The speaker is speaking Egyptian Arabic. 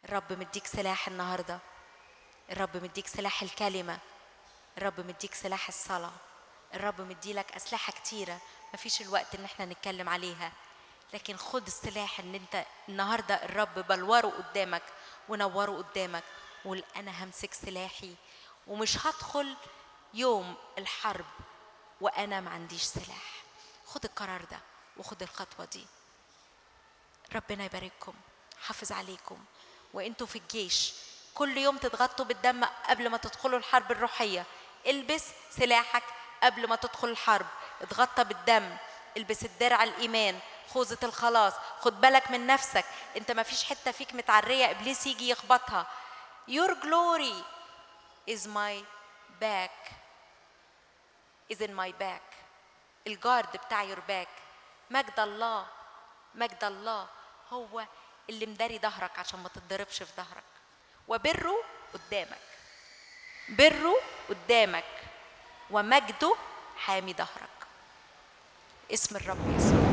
الرب مديك سلاح النهارده الرب مديك سلاح الكلمه الرب مديك سلاح الصلاه الرب مديلك اسلحه كتيره مفيش الوقت ان احنا نتكلم عليها لكن خد السلاح ان انت النهارده الرب بلوره قدامك ونوره قدامك وقول انا همسك سلاحي ومش هدخل يوم الحرب وانا ما عنديش سلاح خد القرار ده وخد الخطوه دي ربنا يبارككم حافظ عليكم وانتوا في الجيش كل يوم تتغطوا بالدم قبل ما تدخلوا الحرب الروحيه البس سلاحك قبل ما تدخل الحرب اتغطى بالدم البس الدرع الايمان خوذة الخلاص خد بالك من نفسك انت ما فيش حته فيك متعريه ابليس يجي يخبطها your glory is my back is in my back الجارد بتاع your back مجد الله مجد الله هو اللي مداري ظهرك عشان ما تتضربش في ظهرك وبره قدامك بره قدامك ومجده حامي ظهرك اسم الرب يسوع